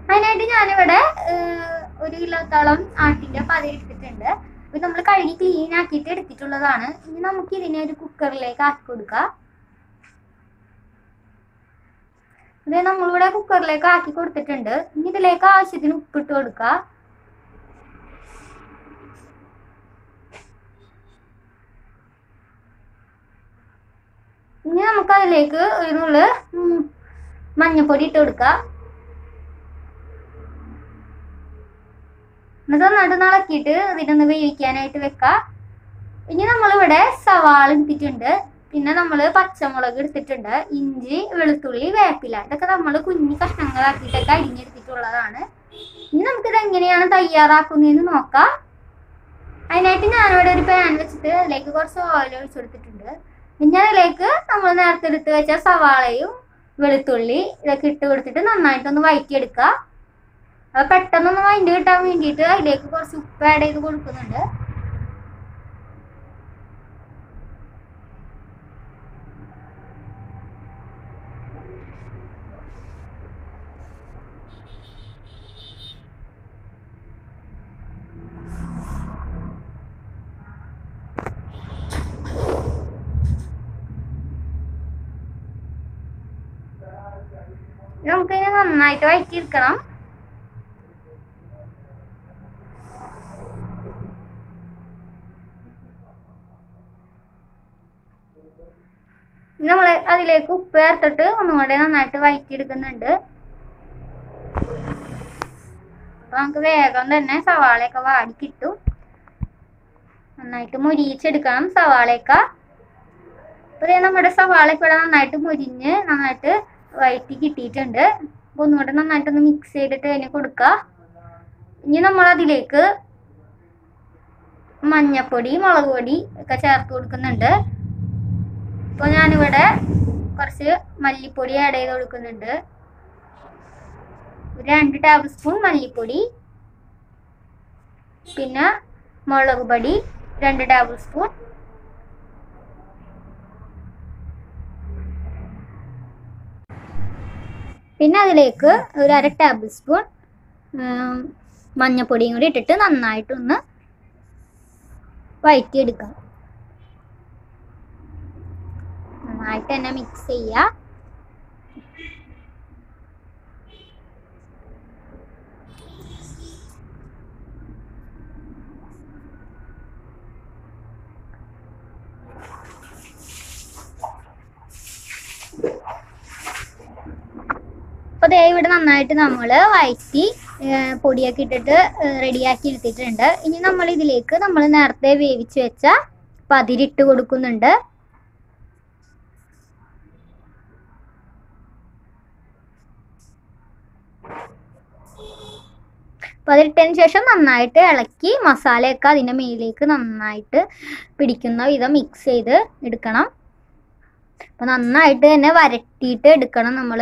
അതിനായിട്ട് ഞാനിവിടെ ഏഹ്, ഒരു കിലോത്തോളം ആട്ടിന്റെ പതി എടുത്തിട്ടുണ്ട് ഇത് നമ്മൾ കഴുകി ക്ലീൻ ആക്കിയിട്ട് എടുത്തിട്ടുള്ളതാണ് ഇനി നമുക്ക് ഇതിനെ ഒരു കുക്കറിലേക്ക് ആക്കി കൊടുക്കാം ഇത് നമ്മളിവിടെ കുക്കറിലേക്ക് ആക്കി കൊടുത്തിട്ടുണ്ട് ഇനി ഇതിലേക്ക് ആവശ്യത്തിന് ഉപ്പിട്ട് കൊടുക്കുക ഇനി നമുക്ക് അതിലേക്ക് ഒരു നുള്ള് ഉം, മഞ്ഞപ്പൊടി ഇട്ട് കൊടുക്കാം എന്നിട്ട് നന്നായിട്ട് ഇളക്കിയിട്ട് ഇതിനൊന്ന് വേവിക്കാനായിട്ട് വെക്കാം ഇനി നമ്മളിവിടെ സവാള എടുത്തിട്ടുണ്ട് പിന്നെ നമ്മൾ പച്ചമുളക് എടുത്തിട്ടുണ്ട് ഇഞ്ചി വെളുത്തുള്ളി വേപ്പില ഇതൊക്കെ നമ്മൾ കുഞ്ഞു കഷ്ണങ്ങളാക്കിയിട്ടൊക്കെ അരിഞ്ഞെടുത്തിട്ടുള്ളതാണ് ഇനി നമുക്കിത് എങ്ങനെയാണ് തയ്യാറാക്കുന്നതെന്ന് നോക്കാം അതിനായിട്ട് ഞാനിവിടെ ഒരു പാൻ വെച്ചിട്ട് അതിലേക്ക് കുറച്ച് ഓയിൽ ഒഴിച്ചു കൊടുത്തിട്ടുണ്ട് പിന്നെ അതിലേക്ക് നമ്മൾ നേരത്തെ എടുത്ത് വെച്ച സവാളയും വെളുത്തുള്ളി ഇതൊക്കെ ഇട്ട് കൊടുത്തിട്ട് നന്നായിട്ടൊന്ന് വഴറ്റിയെടുക്കുക അത് പെട്ടെന്നൊന്ന് വൈൻഡ് കിട്ടാൻ വേണ്ടിയിട്ട് അതിലേക്ക് കുറച്ച് ഉപ്പ് ആഡ് ചെയ്ത് കൊടുക്കുന്നുണ്ട് നമുക്കിനി നന്നായിട്ട് വഴറ്റിയെടുക്കണം നമ്മൾ അതിലേക്ക് ഉപ്പ് ചേർത്തിട്ട് ഒന്നുകൂടെ നന്നായിട്ട് വഴറ്റിയെടുക്കുന്നുണ്ട് അപ്പൊ നമുക്ക് വേഗം തന്നെ സവാളയൊക്കെ വാടി കിട്ടും നന്നായിട്ട് മുരിയിച്ചെടുക്കണം സവാളയൊക്കെ അപ്പൊ ദേ നമ്മുടെ സവാളയൊക്കെ ഇവിടെ നന്നായിട്ട് മുരിഞ്ഞ് നന്നായിട്ട് വഴറ്റി കിട്ടിയിട്ടുണ്ട് അപ്പൊ ഒന്നുകൂടെ നന്നായിട്ടൊന്ന് മിക്സ് ചെയ്തിട്ട് അതിന് കൊടുക്കുക ഇനി നമ്മൾ അതിലേക്ക് മഞ്ഞപ്പൊടി മുളക് പൊടി ഒക്കെ ചേർത്ത് കൊടുക്കുന്നുണ്ട് ഇപ്പോൾ ഞാനിവിടെ കുറച്ച് മല്ലിപ്പൊടി ആഡ് ചെയ്ത് കൊടുക്കുന്നുണ്ട് ഒരു രണ്ട് ടേബിൾ സ്പൂൺ മല്ലിപ്പൊടി പിന്നെ മുളക് പൊടി രണ്ട് ടേബിൾ സ്പൂൺ പിന്നെ അതിലേക്ക് ഒരു അര ടേബിൾ സ്പൂൺ ഉം, മഞ്ഞപ്പൊടിയും കൂടി ഇട്ടിട്ട് നന്നായിട്ടൊന്ന് വഴറ്റിയെടുക്കാം നന്നായിട്ട് തന്നെ മിക്സ് ചെയ്യുക അപ്പോൾ ദേ ഇവിടെ നന്നായിട്ട് നമ്മൾ വഴറ്റി ഏർ പൊടിയൊക്കെ ഇട്ടിട്ട് റെഡിയാക്കി എടുത്തിട്ടുണ്ട് ഇനി നമ്മൾ ഇതിലേക്ക് നമ്മൾ നേരത്തെ വേവിച്ച് വെച്ച പതിരിട്ട് കൊടുക്കുന്നുണ്ട് അപ്പോൾ അതിട്ടതിന് ശേഷം നന്നായിട്ട് ഇളക്കി മസാലയൊക്കെ അതിൻ്റെ മേലേക്ക് നന്നായിട്ട് പിടിക്കുന്ന വിധം മിക്സ് ചെയ്ത് എടുക്കണം അപ്പോൾ നന്നായിട്ട് തന്നെ വരട്ടിയിട്ട് എടുക്കണം നമ്മൾ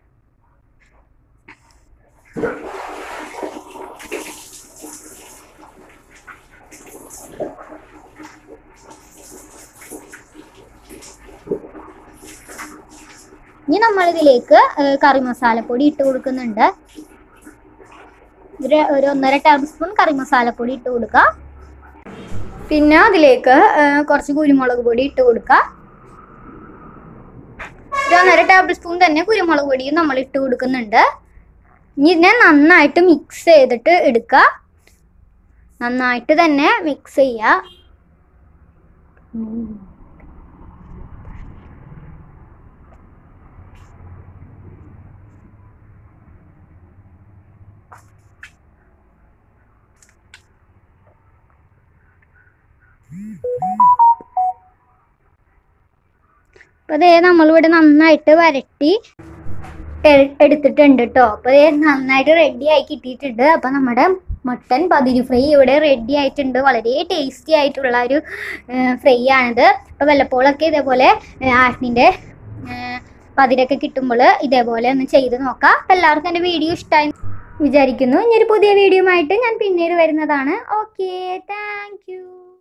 ഇനി നമ്മൾ ഇതിലേക്ക് കറി മസാലപ്പൊടി ഇട്ട് കൊടുക്കുന്നുണ്ട് ഒരു ഒരു ഒന്നര ടേബിൾ സ്പൂൺ കറി മസാലപ്പൊടി ഇട്ട് കൊടുക്കുക പിന്നെ അതിലേക്ക് ഏ, കുറച്ച് കുരുമുളക് പൊടി ഇട്ട് കൊടുക്കുക ഒരു ഒന്നര ടേബിൾ സ്പൂൺ തന്നെ കുരുമുളക് പൊടിയും നമ്മൾ ഇട്ട് കൊടുക്കുന്നുണ്ട് ഇനി ഇതിനെ നന്നായിട്ട് മിക്സ് ചെയ്തിട്ട് എടുക്കുക നന്നായിട്ട് തന്നെ മിക്സ് ചെയ്യുക ഉം. അപ്പൊ അതേ നമ്മളിവിടെ നന്നായിട്ട് വരട്ടി എ- എടുത്തിട്ടുണ്ട് കേട്ടോ അപ്പൊ ദേ നന്നായിട്ട് റെഡി ആയി കിട്ടിയിട്ടുണ്ട് അപ്പൊ നമ്മുടെ മട്ടൻ പതിരി ഫ്രൈ ഇവിടെ റെഡി ആയിട്ടുണ്ട് വളരെ ടേസ്റ്റി ആയിട്ടുള്ള ഒരു ഫ്രൈ ആണിത് അപ്പൊ വല്ലപ്പോഴൊക്കെ ഇതേപോലെ ആട്ടിൻ്റെ പതിരൊക്കെ കിട്ടുമ്പോൾ ഇതേപോലെ ഒന്ന് ചെയ്ത് നോക്കാം അപ്പൊ എല്ലാവർക്കും എൻ്റെ വീഡിയോ ഇഷ്ടമായി വിചാരിക്കുന്നു ഇനി ഒരു പുതിയ വീഡിയോ ആയിട്ട് ഞാൻ പിന്നീട് വരുന്നതാണ് ഓക്കെ താങ്ക് യു